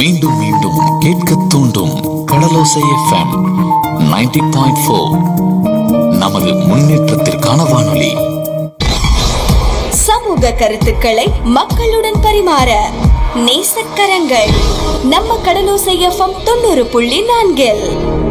மீண்டும் மீண்டும் கேட்க தூண்டும் கடலோசை எஃப்எம் 90.4 பாயிண்ட் நமது முன்னேற்றத்திற்கான வானொலி சமூக கருத்துக்களை மக்களுடன் பரிமாற நேசக்கரங்கள் நம்ம கடலோசை எஃப்எம் தொண்ணூறு புள்ளி நான்கில்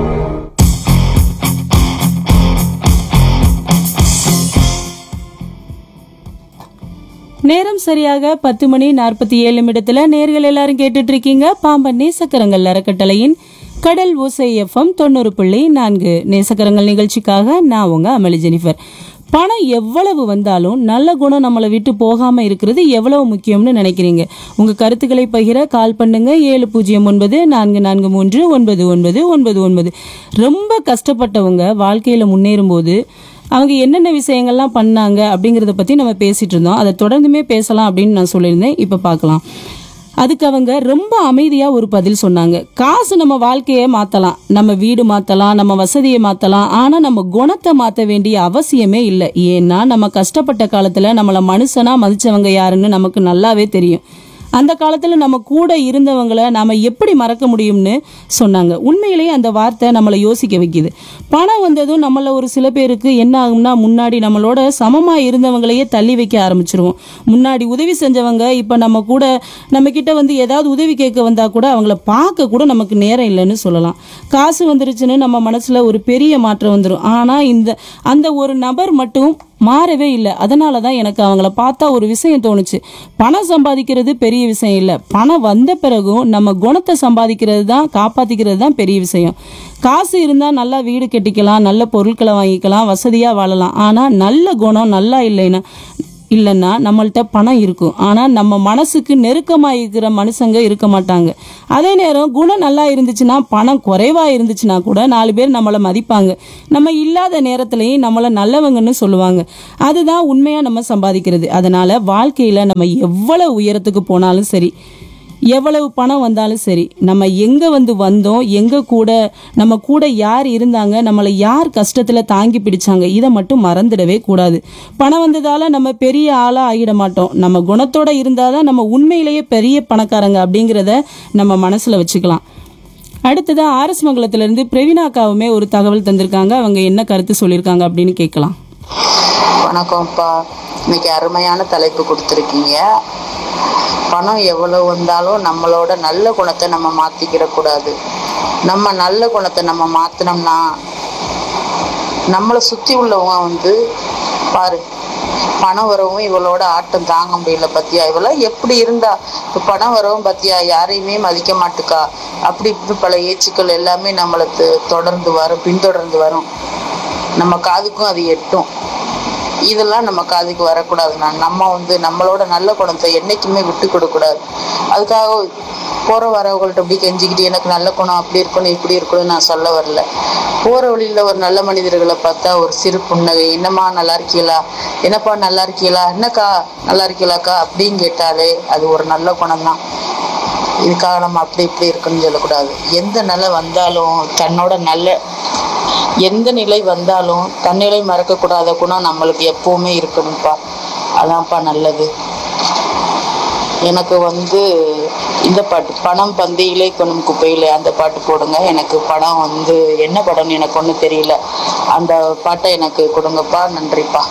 நேரம் சரியாக பத்து மணி நாற்பத்தி ஏழு நிமிடத்துல நேர்கள் எல்லாரும் கேட்டுட்டு இருக்கீங்க பாம்பன் நேசக்கரங்கள் அறக்கட்டளையின் கடல் ஓசை எஃப்எம் தொண்ணூறு புள்ளி நான்கு நேசக்கரங்கள் நிகழ்ச்சிக்காக நான் உங்க அமளி ஜெனிஃபர் பணம் எவ்வளவு வந்தாலும் நல்ல குணம் நம்மளை விட்டு போகாம இருக்கிறது எவ்வளவு முக்கியம்னு நினைக்கிறீங்க உங்க கருத்துக்களை பகிர கால் பண்ணுங்க ஏழு பூஜ்ஜியம் ஒன்பது நான்கு நான்கு மூன்று ஒன்பது ஒன்பது ஒன்பது ஒன்பது ரொம்ப கஷ்டப்பட்டவங்க வாழ்க்கையில முன்னேறும் போது அவங்க என்னென்ன விஷயங்கள்லாம் பண்ணாங்க அப்படிங்கிறத பற்றி நம்ம பேசிட்டு இருந்தோம் அதை தொடர்ந்துமே பேசலாம் அப்படின்னு நான் சொல்லியிருந்தேன் இப்போ பார்க்கலாம் அதுக்கு அவங்க ரொம்ப அமைதியாக ஒரு பதில் சொன்னாங்க காசு நம்ம வாழ்க்கையை மாற்றலாம் நம்ம வீடு மாற்றலாம் நம்ம வசதியை மாற்றலாம் ஆனால் நம்ம குணத்தை மாற்ற வேண்டிய அவசியமே இல்லை ஏன்னா நம்ம கஷ்டப்பட்ட காலத்தில் நம்மளை மனுஷனாக மதிச்சவங்க யாருன்னு நமக்கு நல்லாவே தெரியும் அந்த காலத்துல நம்ம கூட இருந்தவங்களை நாம எப்படி மறக்க முடியும்னு சொன்னாங்க உண்மையிலேயே அந்த வார்த்தை நம்மளை யோசிக்க வைக்குது பணம் வந்ததும் நம்மள ஒரு சில பேருக்கு என்ன ஆகும்னா முன்னாடி நம்மளோட சமமா இருந்தவங்களையே தள்ளி வைக்க ஆரம்பிச்சிருவோம் முன்னாடி உதவி செஞ்சவங்க இப்ப நம்ம கூட நம்ம கிட்ட வந்து ஏதாவது உதவி கேட்க வந்தா கூட அவங்கள பார்க்க கூட நமக்கு நேரம் இல்லைன்னு சொல்லலாம் காசு வந்துருச்சுன்னு நம்ம மனசுல ஒரு பெரிய மாற்றம் வந்துடும் ஆனா இந்த அந்த ஒரு நபர் மட்டும் மாறவே இல்லை அதனால தான் எனக்கு அவங்கள பார்த்தா ஒரு விஷயம் தோணுச்சு பணம் சம்பாதிக்கிறது பெரிய விஷயம் இல்லை பணம் வந்த பிறகும் நம்ம குணத்தை சம்பாதிக்கிறது தான் காப்பாற்றிக்கிறது தான் பெரிய விஷயம் காசு இருந்தால் நல்லா வீடு கட்டிக்கலாம் நல்ல பொருட்களை வாங்கிக்கலாம் வசதியாக வாழலாம் ஆனால் நல்ல குணம் நல்லா இல்லைன்னா இல்லைன்னா நம்மள்ட்ட பணம் இருக்கும் ஆனால் நம்ம மனசுக்கு நெருக்கமாக இருக்கிற மனுஷங்க இருக்க மாட்டாங்க அதே நேரம் குணம் நல்லா இருந்துச்சுன்னா பணம் குறைவாக இருந்துச்சுன்னா கூட நாலு பேர் நம்மளை மதிப்பாங்க நம்ம இல்லாத நேரத்துலையும் நம்மளை நல்லவங்கன்னு சொல்லுவாங்க அதுதான் உண்மையாக நம்ம சம்பாதிக்கிறது அதனால வாழ்க்கையில் நம்ம எவ்வளவு உயரத்துக்கு போனாலும் சரி எவ்வளவு பணம் வந்தாலும் சரி நம்ம எங்க வந்து வந்தோம் எங்க கூட நம்ம கூட யார் இருந்தாங்க நம்மளை யார் கஷ்டத்துல தாங்கி பிடிச்சாங்க இதை மட்டும் மறந்துடவே கூடாது பணம் வந்ததால நம்ம பெரிய ஆளா ஆகிட மாட்டோம் நம்ம குணத்தோட இருந்தாதான் நம்ம உண்மையிலேயே பெரிய பணக்காரங்க அப்படிங்கிறத நம்ம மனசுல வச்சுக்கலாம் அடுத்ததா ஆர்எஸ் மங்கலத்துல இருந்து பிரவீனாக்காவுமே ஒரு தகவல் தந்திருக்காங்க அவங்க என்ன கருத்து சொல்லியிருக்காங்க அப்படின்னு கேட்கலாம் வணக்கம்ப்பா இன்னைக்கு அருமையான தலைப்பு கொடுத்துருக்கீங்க பணம் எவ்வளவு வந்தாலும் நம்மளோட நல்ல குணத்தை நம்ம மாற்றிக்கிடக்கூடாது நம்ம நல்ல குணத்தை நம்ம மாற்றினோம்னா நம்மளை சுற்றி உள்ளவங்க வந்து பாரு பணம் வரவும் இவளோட ஆட்டம் தாங்க முடியல பத்தியா இவளாம் எப்படி இருந்தா இப்போ பணம் வரவும் பத்தியா யாரையுமே மதிக்க மாட்டுக்கா அப்படி இப்படி பல ஏச்சுக்கள் எல்லாமே நம்மளை து- தொடர்ந்து வரும் பின்தொடர்ந்து வரும் நம்ம காதுக்கும் அது எட்டும் இதெல்லாம் நம்ம காதுக்கு வரக்கூடாதுண்ணா நம்ம வந்து நம்மளோட நல்ல குணத்தை என்னைக்குமே விட்டு கொடுக்கக்கூடாது அதுக்காக போகிற வரவங்கள்ட்ட அப்படி கெஞ்சிக்கிட்டு எனக்கு நல்ல குணம் அப்படி இருக்கணும் இப்படி இருக்கணும் நான் சொல்ல வரல போகிற வழியில் ஒரு நல்ல மனிதர்களை பார்த்தா ஒரு சிறு புன்னகை என்னம்மா நல்லா இருக்கீங்களா என்னப்பா நல்லா இருக்கீங்களா என்னக்கா நல்லா இருக்கீங்களாக்கா அப்படின்னு கேட்டாலே அது ஒரு நல்ல குணம்தான் இதுக்காக நம்ம அப்படி இப்படி இருக்குன்னு சொல்லக்கூடாது எந்த நிலை வந்தாலும் தன்னோட நல்ல எந்த நிலை வந்தாலும் தன்னிலை மறக்கக்கூடாத குணம் நம்மளுக்கு எப்பவுமே இருக்கணும்ப்பா அதான்ப்பா நல்லது எனக்கு வந்து இந்த பாட்டு பணம் பந்தியிலே கொணும் குப்பையிலே அந்த பாட்டு போடுங்க எனக்கு படம் வந்து என்ன படம்னு எனக்கு ஒன்றும் தெரியல அந்த பாட்டை எனக்கு கொடுங்கப்பா நன்றிப்பா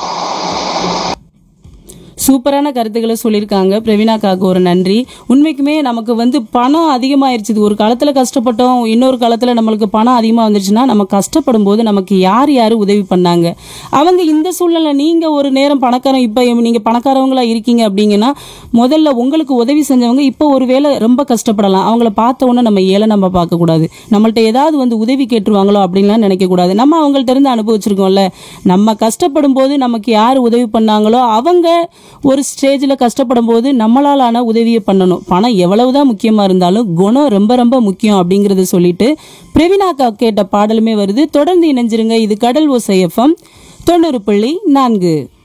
சூப்பரான கருத்துக்களை சொல்லியிருக்காங்க பிரவீனாக்காக்கு ஒரு நன்றி உண்மைக்குமே நமக்கு வந்து பணம் அதிகமாயிருச்சு இது ஒரு காலத்தில் கஷ்டப்பட்டோம் இன்னொரு காலத்தில் நம்மளுக்கு பணம் அதிகமாக வந்துருச்சுன்னா நம்ம கஷ்டப்படும் போது நமக்கு யார் யார் உதவி பண்ணாங்க அவங்க இந்த சூழ்நிலை நீங்கள் ஒரு நேரம் பணக்காரன் இப்போ நீங்கள் பணக்காரவங்களா இருக்கீங்க அப்படிங்கன்னா முதல்ல உங்களுக்கு உதவி செஞ்சவங்க இப்போ ஒரு வேளை ரொம்ப கஷ்டப்படலாம் அவங்கள பார்த்த உடனே நம்ம ஏழை நம்ம பார்க்கக்கூடாது நம்மள்ட்ட ஏதாவது வந்து உதவி கேட்டுருவாங்களோ அப்படின்லாம் நினைக்கக்கூடாது நம்ம அவங்கள்ட்ட இருந்து அனுபவிச்சிருக்கோம்ல நம்ம கஷ்டப்படும் போது நமக்கு யார் உதவி பண்ணாங்களோ அவங்க ஒரு ஸ்டேஜில் கஷ்டப்படும் போது நம்மளாலான உதவியை பண்ணணும் பணம் எவ்வளவுதான் முக்கியமாக இருந்தாலும் குணம் ரொம்ப ரொம்ப முக்கியம் அப்படிங்கிறத சொல்லிட்டு பிரவீனாக்கா கேட்ட பாடலுமே வருது தொடர்ந்து இணைஞ்சிருங்க இது கடல் ஓசை எஃப்எம் தொண்ணூறு புள்ளி நான்கு